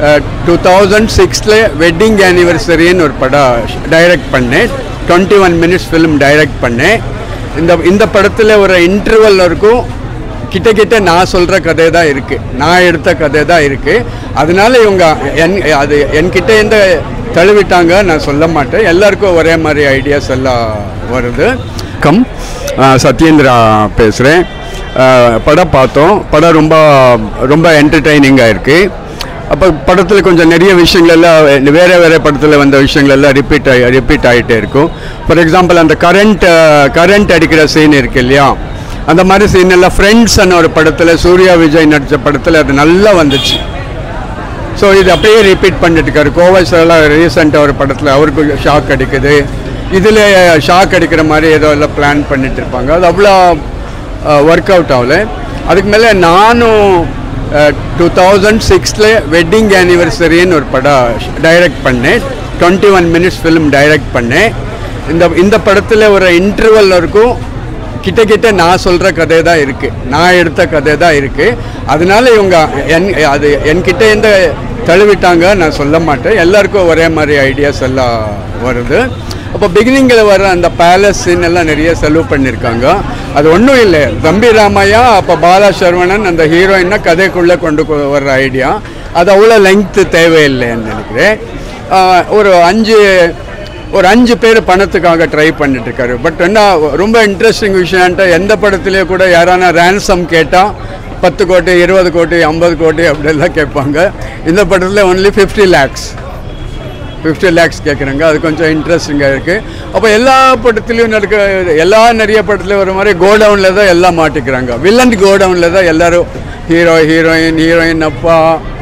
two thousand சிக்ஸில் wedding ஆனிவர்சரின்னு ஒரு படம் டைரக்ட் பண்ணேன் twenty one minutes film direct பண்ணேன் இந்த இந்த படத்தில் ஒரு இன்டர்வல் இருக்கும் கிட்ட கிட்ட நான் சொல்கிற கதை தான் இருக்குது நான் எடுத்த கதை தான் இருக்குது அதனால இவங்க என் அது என்கிட்ட எந்த தழுவிட்டாங்க நான் சொல்ல மாட்டேன் எல்லாருக்கும் ஒரே மாதிரி ஐடியாஸ் எல்லாம் வருது கம் சத்யேந்திரா பேசுகிறேன் படம் பார்த்தோம் படம் ரொம்ப ரொம்ப என்டர்டெய்னிங்காக இருக்குது அப்போ படத்தில் கொஞ்சம் நிறைய விஷயங்கள் எல்லாம் வேறு வேறு படத்தில் வந்த விஷயங்கள் எல்லாம் ரிப்பீட் ஆகி ரிப்பீட் ஆகிட்டே இருக்கும் ஃபார் எக்ஸாம்பிள் அந்த கரண்ட் கரண்ட் அடிக்கிற சீன் இருக்கு இல்லையா அந்த மாதிரி சீன் எல்லாம் ஃப்ரெண்ட்ஸ்னு ஒரு படத்தில் சூர்யா விஜய் நடித்த படத்தில் அது நல்லா வந்துச்சு ஸோ இது அப்படியே ரிப்பீட் பண்ணிட்டு இருக்காரு கோவஸ் எல்லாம் ரீசெண்டாக ஒரு படத்தில் அவருக்கு ஷாக் அடிக்குது இதில் ஷாக் அடிக்கிற மாதிரி ஏதோ எல்லாம் பிளான் பண்ணிட்டு இருப்பாங்க அது அவ்வளோ ஒர்க் அவுட் ஆகல அதுக்கு மேலே நானும் டூ தௌசண்ட் சிக்ஸில் வெட்டிங் ஆனிவர்சரின்னு ஒரு படம் டைரக்ட் பண்ணேன் twenty one minutes film direct பண்ணேன் இந்த இந்த படத்தில் ஒரு இன்டர்வல் இருக்கும் கிட்ட கிட்ட நான் சொல்கிற கதை தான் இருக்குது நான் எடுத்த கதை தான் இருக்குது அதனால இவங்க என் அது என்கிட்ட எந்த தழுவிட்டாங்க நான் சொல்ல மாட்டேன் எல்லாருக்கும் ஒரே மாதிரி ஐடியாஸ் எல்லாம் வருது அப்போ பிகினிங்கில் வர அந்த பேலஸ் சீன் எல்லாம் நிறைய செலவு பண்ணியிருக்காங்க அது ஒன்றும் இல்லை தம்பி ராமையா அப்போ பாலா சரவணன் அந்த ஹீரோயினை கதைக்குள்ளே கொண்டு கொ- வர்ற ஐடியா அது அவ்வளோ லெங்க்த்து தேவையில்லைன்னு நினைக்கிறேன் ஆஹ் ஒரு அஞ்சு ஒரு அஞ்சு பேர் பணத்துக்காக ட்ரை பண்ணிட்டு இருக்காரு பட் என்ன ரொம்ப இன்ட்ரெஸ்டிங் விஷயம்ன்ட்டு எந்த படத்துலேயே கூட யாரானா ரேன்சம் கேட்டால் பத்து கோடி இருபது கோடி ஐம்பது கோடி அப்படியெல்லாம் கேட்பாங்க இந்த படத்தில் only fifty lakhs fifty lakhs கேட்குறாங்க அது கொஞ்சம் இன்ட்ரெஸ்டிங்காக இருக்குது அப்போ எல்லா படத்துலையும் நடக்க எல்லா நிறைய படத்துலையும் ஒரு மாதிரி கோடவுனில் தான் எல்லாம் மாட்டிக்கிறாங்க வில்லன் கோடவுனில் தான் எல்லாரும் ஹீரோ ஹீரோயின் ஹீரோயின் அப்பா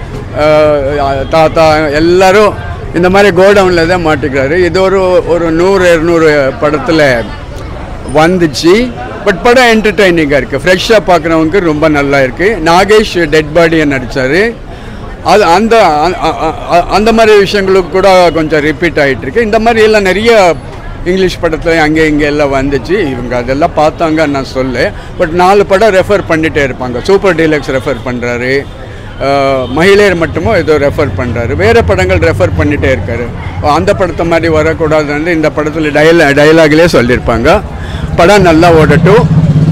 அஹ், தாத்தா எல்லாரும் இந்த மாதிரி கோடவுனில் தான் மாட்டிக்கிறாரு இது ஒரு ஒரு நூறு இரநூறு படத்தில் வந்துச்சு பட் படம் என்டர்டைனிங்காக இருக்குது ஃப்ரெஷ்ஷாக பார்க்குறவங்க ரொம்ப நல்லா இருக்குது நாகேஷ் டெட் பாடியை நடித்தார் அது அந்த அ- அ- அ- அந்த மாதிரி விஷயங்களுக்கு கூட கொஞ்சம் ரிப்பீட் ஆகிட்டு இருக்கு இந்த மாதிரி எல்லாம் நிறைய இங்கிலீஷ் படத்தில் அங்கே இங்கே எல்லாம் வந்துச்சு இவங்க அதெல்லாம் பார்த்தாங்க நான் சொல்ல பட் நாலு படம் ரெஃபர் பண்ணிகிட்டே இருப்பாங்க சூப்பர் டீலக்ஸ் ரெஃபர் பண்ணுறாரு மಹಿಳೆಯர் மட்டுமோ ஏதோ ரெஃபர் பண்ணுறாரு வேறு படங்கள் ரெஃபர் பண்ணிகிட்டே இருக்காரு அந்த படத்தை மாதிரி வரக்கூடாதுன்னு இந்த படத்தில் டயலா டயலாக்லேயே சொல்லியிருப்பாங்க படம் நல்லா ஓடட்டும்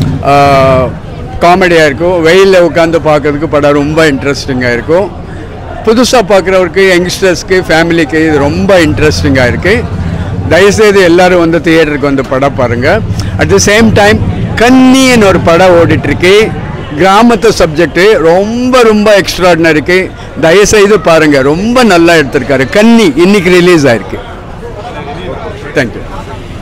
காமெடியாக இருக்கும் வெயிலில் உட்காந்து பார்க்கறதுக்கு படம் ரொம்ப இன்ட்ரெஸ்டிங்காக இருக்கும் புதுசாக பார்க்குறவருக்கு யங்ஸ்டர்ஸ்க்கு ஃபேமிலிக்கு இது ரொம்ப இன்ட்ரெஸ்டிங்காக இருக்குது தயவுசெய்து எல்லாரும் வந்து தியேட்டருக்கு வந்து படம் பாருங்கள் அட் தி சேம் டைம் கன்னின்னு ஒரு படம் ஓடிட்டுருக்கு கிராமத்து சப்ஜெக்ட்டு ரொம்ப ரொம்ப எக்ஸ்ட்ராடினரிக்கு தயவுசெய்து பாருங்கள் ரொம்ப நல்லா எடுத்திருக்காரு கன்னி இன்னைக்கு ரிலீஸ் ஆயிருக்கு தேங்க்யூ